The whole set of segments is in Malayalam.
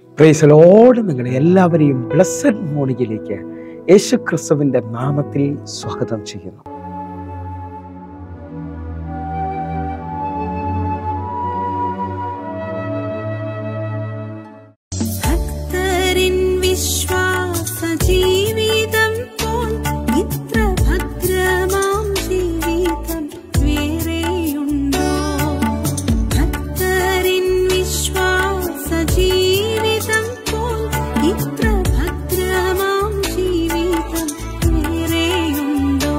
പ്രൈസലോട് നിങ്ങളെ എല്ലാവരെയും ബ്ലസ്സഡ് മോർണിംഗിലേക്ക് യേശു ക്രിസ്തുവിൻ്റെ നാമത്തിൽ സ്വാഗതം ചെയ്യുന്നു ഭക്തരിൻ വിശ്വാസ ജീവിതം പോൽ ഇത്ര ഭദ്രമാം ജീവിതം വേറെയുണ്ടോ ഭക്തരിൻ വിശ്വാസ ജീവിതം പോൽ ഇത്ര ഭദ്രമാം ജീവിതം വേറെയുണ്ടോ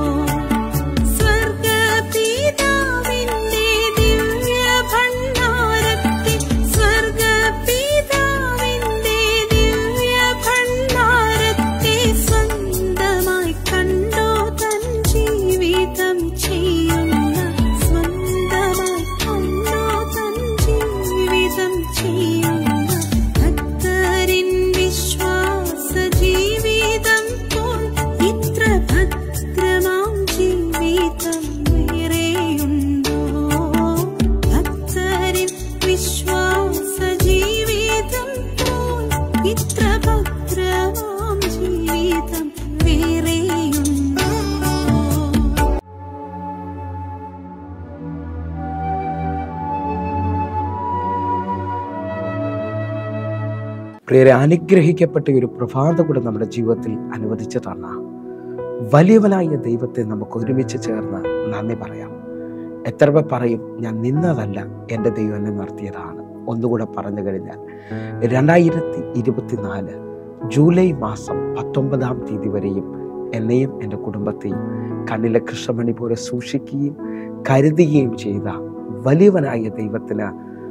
സ്വർഗപിതാവിന്റെ ദിവ്യഭണ്ഡാരത്തെ സ്വർഗപിതാവിന്റെ ദിവ്യഭണ്ഡാരത്തെ സ്വന്തമായി കണ്ടോ തൻ ജീവിതം ചെയ്യുന്ന സ്വന്തമായി കണ്ടോ തൻ ജീവിതം ചെയ്യുന്ന ഭക്തരിൻ വിശ്വാസ ജീവിതം പോൽ ഇത്ര ഭദ്രമാം ജീവിതം വേറെയുണ്ടോ ഭക്തരിൻ വിശ്വാസ ജീവിതം പോൽ ഇത്ര ഭദ്രമാം ജീവിതം വേറെയുണ്ടോ പ്രിയരെ അനുഗ്രഹിക്കപ്പെട്ട ഒരു പ്രഭാത കൂടെ നമ്മുടെ ജീവിതത്തിൽ അനുവദിച്ചു തന്ന വലിയവനായ ദൈവത്തെ നമുക്ക് ഒരുമിച്ച് ചേർന്ന് നന്ദി പറയാം എത്ര പേർ പറയും ഞാൻ നിന്നതല്ല എൻ്റെ ദൈവം എന്നെ നടത്തിയതാണ് ഒന്നുകൂടെ പറഞ്ഞു കഴിഞ്ഞാൽ രണ്ടായിരത്തി ഇരുപത്തിനാല് ജൂലൈ മാസം പത്തൊമ്പതാം തീയതി വരെയും എന്നെയും എൻ്റെ കുടുംബത്തെയും കണ്ണിലെ കൃഷ്ണമണി പോലെ സൂക്ഷിക്കുകയും കരുതുകയും ചെയ്ത വലിയവനായ ദൈവത്തിന്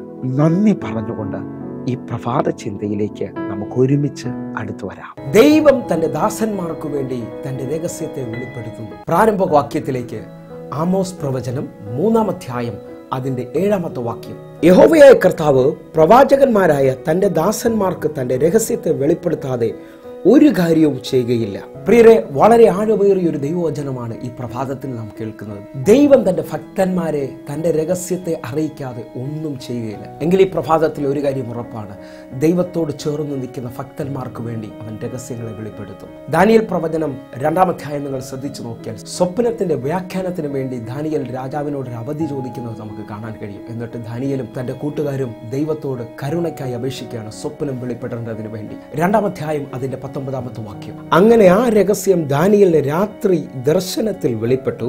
നന്ദി പറഞ്ഞുകൊണ്ട് ഈ പ്രഭാത ചിന്തയിലേക്ക് നമുക്ക് ഒരുമിച്ച് അടുത്തു വരാം ദൈവം തന്റെ ദാസന്മാർക്ക് വേണ്ടി തന്റെ രഹസ്യത്തെ വെളിപ്പെടുത്തുന്നു പ്രാരംഭ വാക്യത്തിലേക്ക് ആമോസ് പ്രവചനം മൂന്നാം അധ്യായം അതിന്റെ ഏഴാമത്തെ വാക്യം യഹോവയായ കർത്താവ് പ്രവാചകന്മാരായ തന്റെ ദാസന്മാർക്ക് തന്റെ രഹസ്യത്തെ വെളിപ്പെടുത്താതെ ഒരു കാര്യവും ചെയ്യുകയില്ല പ്രിയരെ വളരെ ആഴമേറിയ ഒരു ദൈവവചനമാണ് ഈ പ്രഭാതത്തിൽ നാം കേൾക്കുന്നത് ദൈവം തന്റെ ഭക്തന്മാരെ തന്റെ രഹസ്യത്തെ അറിയിക്കാതെ ഒന്നും ചെയ്യുകയില്ല എങ്കിൽ ഈ പ്രഭാതത്തിൽ ഒരു കാര്യം ഉറപ്പാണ് ദൈവത്തോട് ചേർന്ന് നിൽക്കുന്ന ഭക്തന്മാർക്ക് വേണ്ടി അവൻ രഹസ്യങ്ങളെ വെളിപ്പെടുത്തും ദാനിയൽ പ്രവചനം രണ്ടാം അധ്യായം നിങ്ങൾ ശ്രദ്ധിച്ചു നോക്കിയാൽ സ്വപ്നത്തിന്റെ വ്യാഖ്യാനത്തിന് വേണ്ടി ദാനിയൽ രാജാവിനോട് ഒരു അവധി ചോദിക്കുന്നത് നമുക്ക് കാണാൻ കഴിയും എന്നിട്ട് ദാനിയലും തന്റെ കൂട്ടുകാരും ദൈവത്തോട് കരുണയ്ക്കായി അപേക്ഷിക്കുകയാണ് സ്വപ്നം വെളിപ്പെടേണ്ടതിന് വേണ്ടി രണ്ടാം അധ്യായം അതിന്റെ പത്തൊമ്പതാമത്തെ വാക്യം അങ്ങനെ ആ രഹസ്യം ദാനിയലിന് രാത്രി ദർശനത്തിൽ വെളിപ്പെട്ടു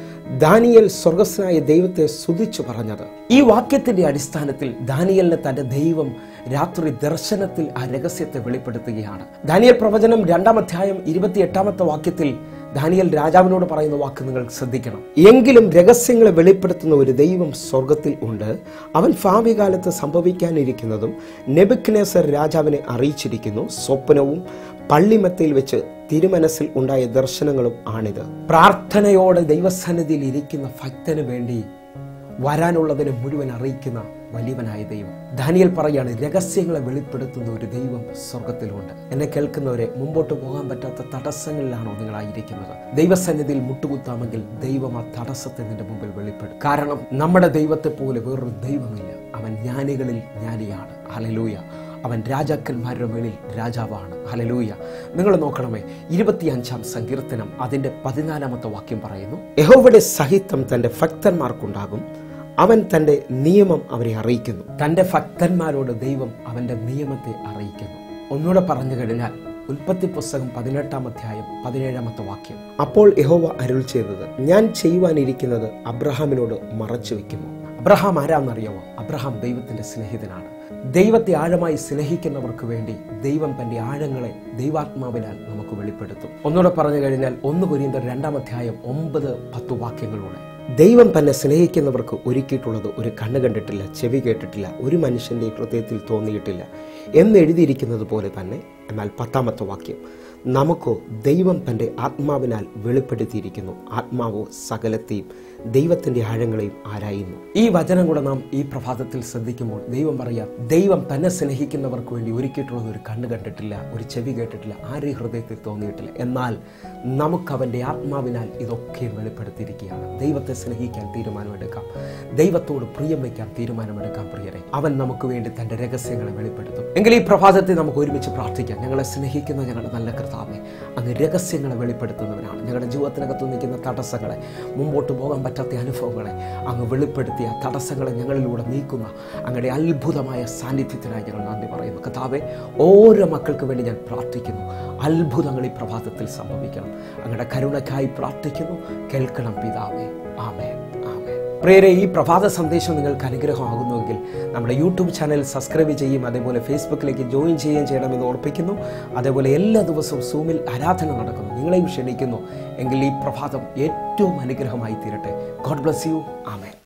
ദാനിയൽ സ്വർഗസ്നായ ദൈവത്തെ സ്തുതിച്ചു പറഞ്ഞത് ഈ വാക്യത്തിന്റെ അടിസ്ഥാനത്തിൽ ദാനിയലിന് തന്റെ ദൈവം രാത്രി ദർശനത്തിൽ ആ രഹസ്യത്തെ വെളിപ്പെടുത്തുകയാണ് ദാനിയൽ പ്രവചനം രണ്ടാം അധ്യായം ഇരുപത്തി എട്ടാമത്തെ വാക്യത്തിൽ ദാനിയൽ രാജാവിനോട് പറയുന്ന വാക്ക് നിങ്ങൾ ശ്രദ്ധിക്കണം എങ്കിലും രഹസ്യങ്ങളെ വെളിപ്പെടുത്തുന്ന ഒരു ദൈവം സ്വർഗത്തിൽ ഉണ്ട് അവൻ ഭാവി കാലത്ത് സംഭവിക്കാനിരിക്കുന്നതും നെബുക്കനേസർ രാജാവിനെ അറിയിച്ചിരിക്കുന്നു സ്വപ്നവും പള്ളിമത്തയിൽ വെച്ച് തിരുമനസ്സിൽ ഉണ്ടായ ദർശനങ്ങളും ആണിത് പ്രാർത്ഥനയോടെ ദൈവസന്നിധിയിൽ ഇരിക്കുന്ന ഭക്തന് വേണ്ടി വരാനുള്ളതിനെ മുഴുവൻ അറിയിക്കുന്ന വലിയവനായ ദൈവം ദാനിയൽ പറയാണ് രഹസ്യങ്ങളെ വെളിപ്പെടുത്തുന്ന ഒരു ദൈവം സ്വർഗത്തിലുണ്ട് എന്നെ കേൾക്കുന്നവരെ മുമ്പോട്ട് പോകാൻ പറ്റാത്ത തടസ്സങ്ങളിലാണോ നിങ്ങളായിരിക്കുന്നത് ദൈവസന്നിധിയിൽ മുട്ടുകുത്താമെങ്കിൽ ദൈവം ആ തടസ്സത്തെ നിന്റെ മുമ്പിൽ വെളിപ്പെടും കാരണം നമ്മുടെ ദൈവത്തെ പോലെ വേറൊരു ദൈവമില്ല അവൻ ജ്ഞാനികളിൽ ജ്ഞാനിയാണ് ഹലലൂയ അവൻ രാജാക്കന്മാരുടെ മേളിൽ രാജാവാണ് ഹലലൂയ നിങ്ങൾ നോക്കണമേ ഇരുപത്തിയഞ്ചാം സങ്കീർത്തനം അതിന്റെ പതിനാലാമത്തെ വാക്യം പറയുന്നു യഹോവയുടെ സഹിത്വം തന്റെ ഭക്തന്മാർക്കുണ്ടാകും അവൻ തന്റെ നിയമം അവരെ അറിയിക്കുന്നു തന്റെ ഭക്തന്മാരോട് ദൈവം അവന്റെ നിയമത്തെ അറിയിക്കുന്നു ഒന്നുകൂടെ പറഞ്ഞു കഴിഞ്ഞാൽ ഉൽപ്പത്തി പുസ്തകം പതിനെട്ടാം അധ്യായം പതിനേഴാമത്തെ വാക്യം അപ്പോൾ യഹോവ അരുൾ ചെയ്തത് ഞാൻ ചെയ്യുവാനിരിക്കുന്നത് അബ്രഹാമിനോട് മറച്ചു വെക്കുന്നു അബ്രഹാം ആരാന്നറിയാമോ അബ്രഹാം ദൈവത്തിന്റെ സ്നേഹിതനാണ് ദൈവത്തെ ആഴമായി സ്നേഹിക്കുന്നവർക്ക് വേണ്ടി ദൈവം തന്റെ ആഴങ്ങളെ ദൈവാത്മാവിനാൽ നമുക്ക് വെളിപ്പെടുത്തും ഒന്നുകൂടെ പറഞ്ഞു കഴിഞ്ഞാൽ ഒന്ന് കുരിയന്തർ രണ്ടാം അധ്യായം ഒമ്പത് പത്ത് വാക്യങ്ങളിലൂടെ ദൈവം തന്നെ സ്നേഹിക്കുന്നവർക്ക് ഒരുക്കിയിട്ടുള്ളത് ഒരു കണ്ണ് കണ്ടിട്ടില്ല ചെവി കേട്ടിട്ടില്ല ഒരു മനുഷ്യന്റെ ഹൃദയത്തിൽ തോന്നിയിട്ടില്ല എന്ന് എഴുതിയിരിക്കുന്നത് പോലെ തന്നെ എന്നാൽ പത്താമത്തെ വാക്യം നമുക്കോ ദൈവം തൻ്റെ ആത്മാവിനാൽ വെളിപ്പെടുത്തിയിരിക്കുന്നു ആത്മാവോ സകലത്തെയും ദൈവത്തിൻ്റെ ആഴങ്ങളെയും ആരായുന്നു ഈ വചനം കൂടെ നാം ഈ പ്രഭാതത്തിൽ ശ്രദ്ധിക്കുമ്പോൾ ദൈവം പറയാം ദൈവം തന്നെ സ്നേഹിക്കുന്നവർക്ക് വേണ്ടി ഒരുക്കിയിട്ടുള്ളത് ഒരു കണ്ണ് കണ്ടിട്ടില്ല ഒരു ചെവി കേട്ടിട്ടില്ല ആരെയും ഹൃദയത്തിൽ തോന്നിയിട്ടില്ല എന്നാൽ നമുക്ക് അവൻ്റെ ആത്മാവിനാൽ ഇതൊക്കെ വെളിപ്പെടുത്തിയിരിക്കുകയാണ് ദൈവത്തെ സ്നേഹിക്കാൻ തീരുമാനമെടുക്കാം ദൈവത്തോട് പ്രിയം വയ്ക്കാൻ തീരുമാനമെടുക്കാം പ്രിയരെ അവൻ നമുക്ക് വേണ്ടി തൻ്റെ രഹസ്യങ്ങളെ വെളിപ്പെടുത്തും എങ്കിൽ ഈ പ്രഭാതത്തിൽ നമുക്ക് ഒരുമിച്ച് പ്രാർത്ഥിക്കാം ഞങ്ങളെ സ്നേഹിക്കുന്ന ഞങ്ങളുടെ നല്ല കർത്താവെ അങ്ങ് രഹസ്യങ്ങളെ വെളിപ്പെടുത്തുന്നവനാണ് ഞങ്ങളുടെ ജീവിതത്തിനകത്ത് നിൽക്കുന്ന തടസ്സങ്ങളെ മുമ്പോട്ട് പോകാൻ പറ്റാത്ത അനുഭവങ്ങളെ അങ്ങ് വെളിപ്പെടുത്തിയ തടസ്സങ്ങളെ ഞങ്ങളിലൂടെ നീക്കുന്ന അങ്ങയുടെ അത്ഭുതമായ സാന്നിധ്യത്തിനായി ഞങ്ങൾ നന്ദി പറയുന്നു കർത്താവെ ഓരോ മക്കൾക്ക് വേണ്ടി ഞാൻ പ്രാർത്ഥിക്കുന്നു അത്ഭുതങ്ങൾ ഈ പ്രഭാതത്തിൽ സംഭവിക്കണം അങ്ങയുടെ കരുണയ്ക്കായി പ്രാർത്ഥിക്കുന്നു കേൾക്കണം പിതാവേ ആമേ ആമേ പ്രിയരെ ഈ പ്രഭാത സന്ദേശം നിങ്ങൾക്ക് അനുഗ്രഹമാകുന്നുവെങ്കിൽ നമ്മുടെ യൂട്യൂബ് ചാനൽ സബ്സ്ക്രൈബ് ചെയ്യും അതേപോലെ ഫേസ്ബുക്കിലേക്ക് ജോയിൻ ചെയ്യുകയും ചെയ്യണമെന്ന് ഓർപ്പിക്കുന്നു അതേപോലെ എല്ലാ ദിവസവും സൂമിൽ ആരാധന നടക്കുന്നു നിങ്ങളെയും ക്ഷണിക്കുന്നു എങ്കിൽ ഈ പ്രഭാതം ഏറ്റവും അനുഗ്രഹമായി തീരട്ടെ ഗോഡ് ബ്ലസ് യു ആമേൻ